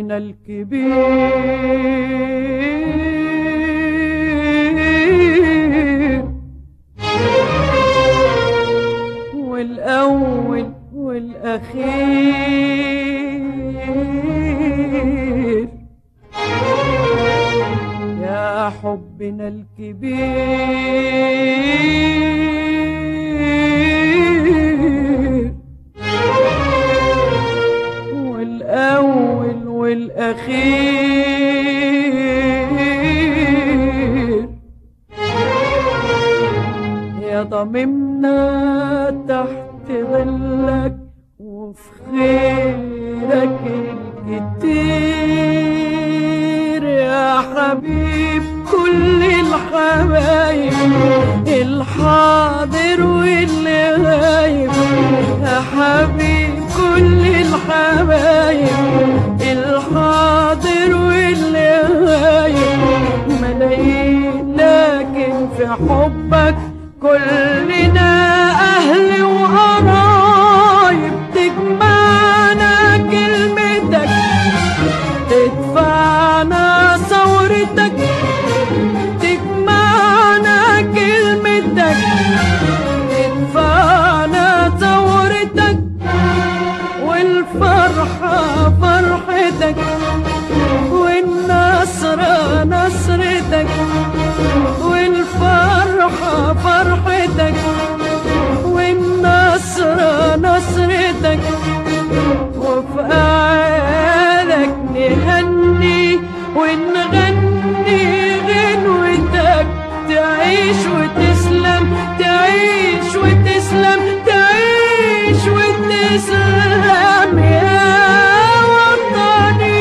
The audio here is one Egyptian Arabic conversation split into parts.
حبنا الكبير والأول والأخير يا حبنا الكبير والأول والأخير يا ضممنا تحت ظلك وفي خيرك الكتير يا حبيب كل الحبايب الحاضر واللي غايب يا حبيب كل الحبايب الحاضر واللي غايب ملايين لكن في حبك كلنا أهل وقرايب تجمعنا كلمتك تدفعنا ثورتك تجمعنا كلمتك تدفعنا ثورتك والفرحة فرحتك والنصر نصرتك والفرحة فرحتك والنصر نصرتك وفي أعيادك نهني ونغني غنوتك تعيش وتسلم تعيش وتسلم تعيش وتسلم يا وطني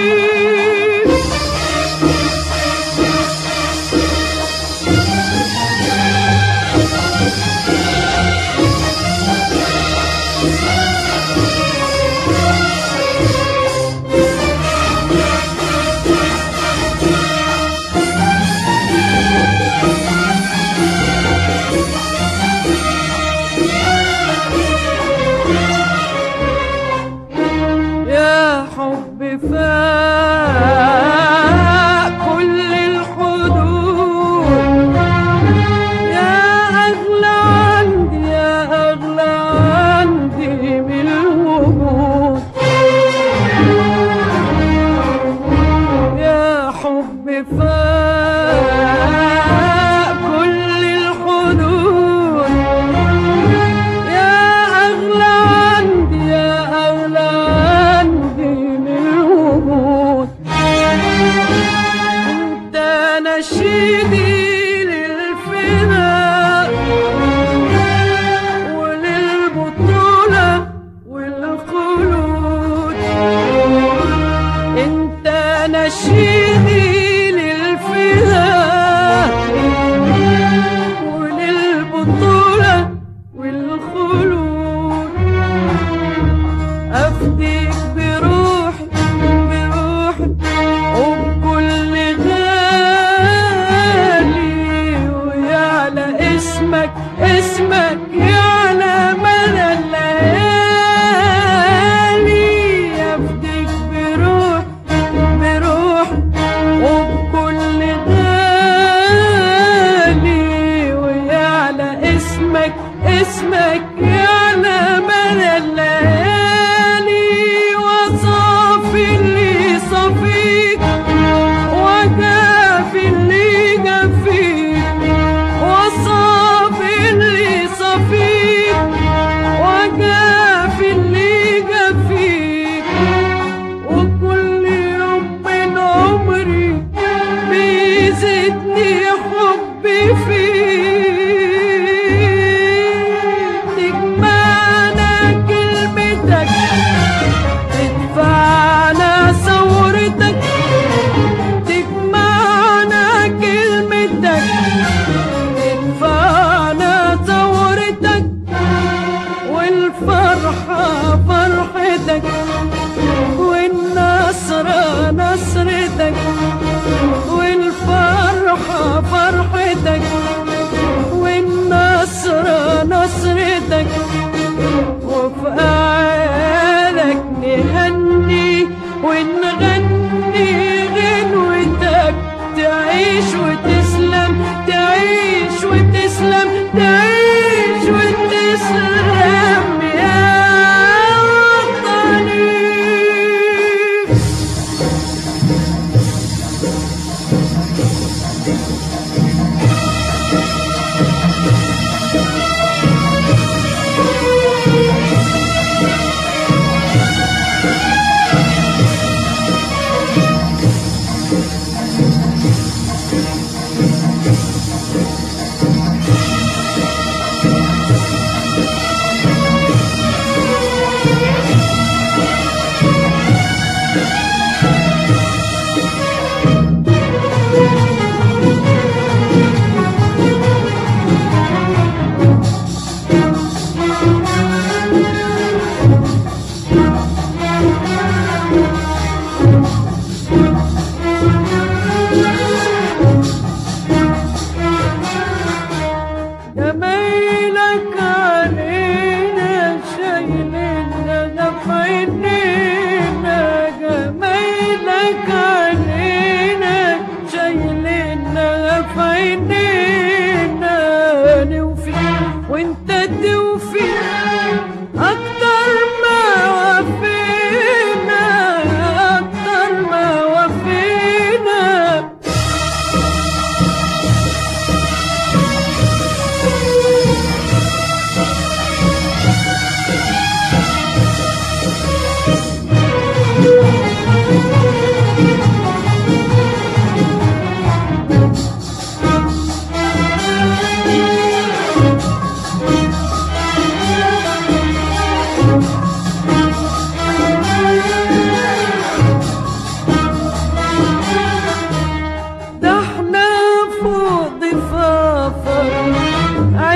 يا حب فاق كل الحدود يا أغلى عندي يا أغلى عندي من الوجود يا حب فاق كل الحدود يا أغلى عندي يا أغلى عندي من الوجود أنت نشيدي للفداء وللبطولة والخلود أنت نشيدي للفداء وللبطولة والخلود أفديك بروحي بروحي وبكل غالي ويعلى اسمك اسمك يعلى مدى الليالي أفديك بروحي بروحي وبكل غالي ويعلى اسمك اسمك يعلى مدى الليالي وصافي اللي صفيك وكافي اللي جافيك وصافي اللي صفيك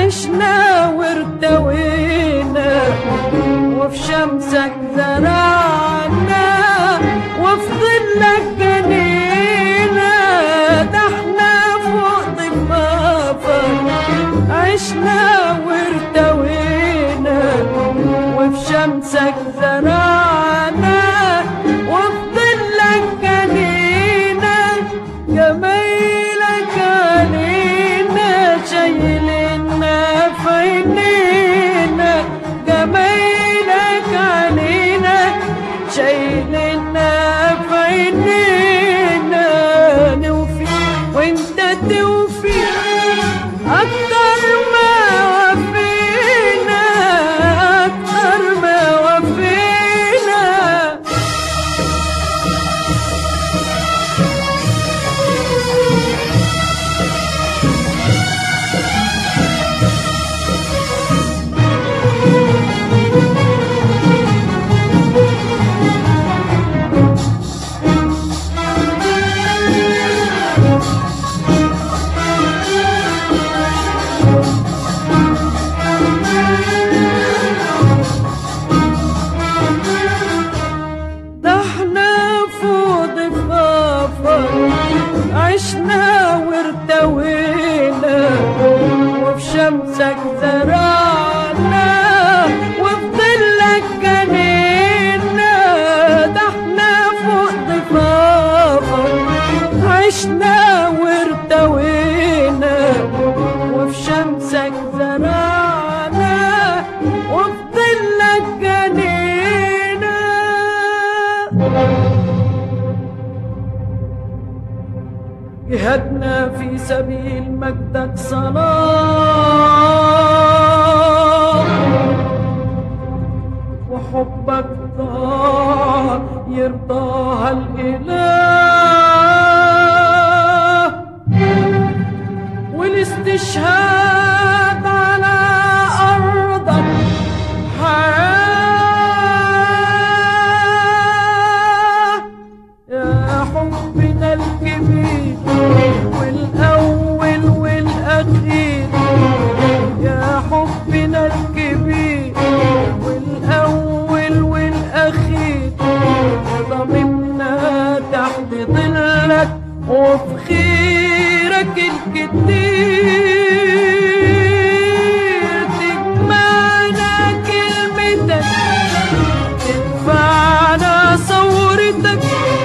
عشنا وارتوينا وفي شمسك زرعنا وفي ظلك جنينا ده احنا فوق ضفافك عشنا وارتوينا وفي شمسك زرعنا وفي ظلك جنينا جمايلك علينا شايلنا في عينينا جمايلك علينا شايلنا في عينينا نوفي وانت توفي اكتر ما وفينا اكتر ما وفينا ده احنا فوق ضفافك عشنا وارتوينا وفي شمسك زرعنا وفي ظلك جنينا ده احنا فوق ضفافك عشنا وارتوينا وفي شمسك زرعنا وفي ظلك جنينا جهدنا في سبيل مجدك صلاة وحبك ضاع يرضاها الإله والاستشهاد على أرضك حياة يا حبنا الكبير والأول والأخير يا حبنا الكبير والأول والأخير ضممنا تحت ظلك وفي خيرك الكتير تجمعنا كلمتك تدفعنا صورتك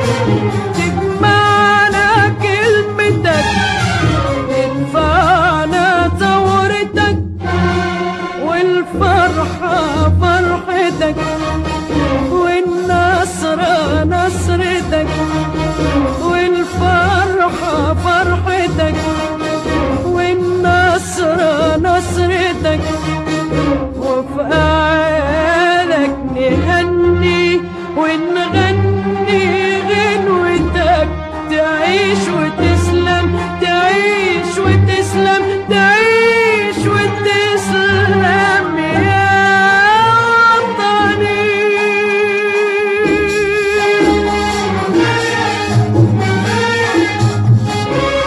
تجمعنا كلمتك تدفعنا ثورتك والفرحة فرحتك والنصر نصرتك والفرحة فرحتك والنصر نصرتك وفي أعيادك نهني ونغني غنوتك تعيش وتسلم تعيش وتسلم تعيش وتسلم يا وطني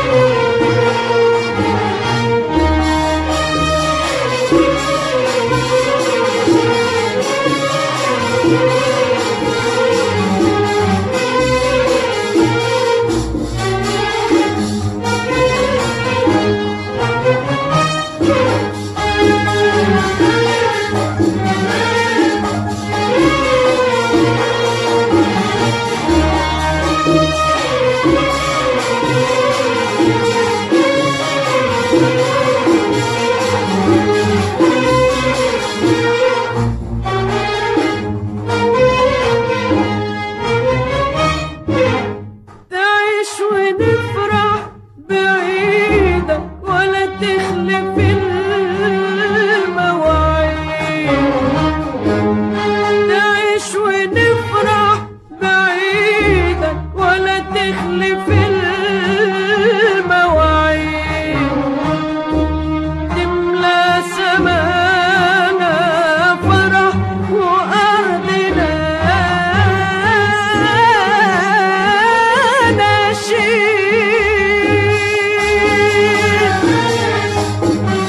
تعيش ونفرح بعيدك ولا تخلف المواعيد تعيش ونفرح بعيدك ولا تخلف المواعيد تملى سمانا فرح وأرضنا نشيد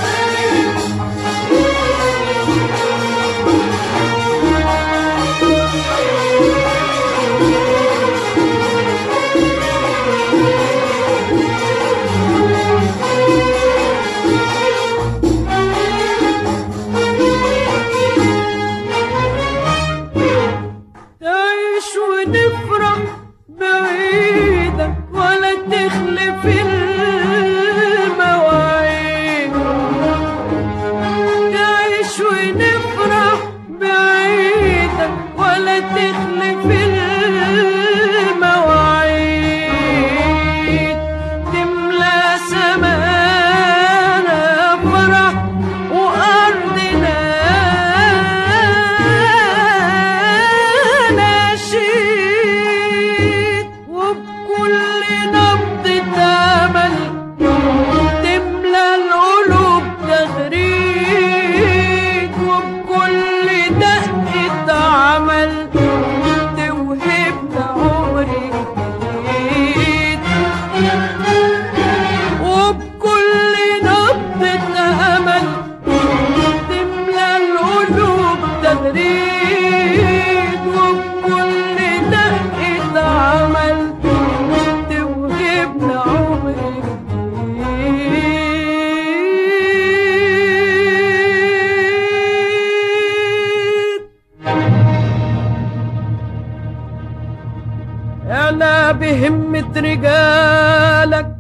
عظمة رجالك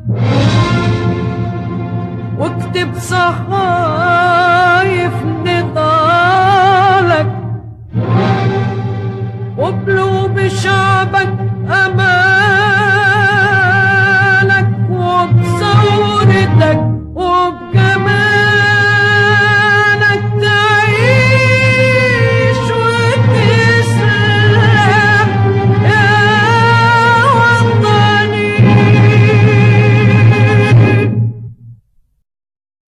واكتب صحايف نضالك وبلوب شعبك أمان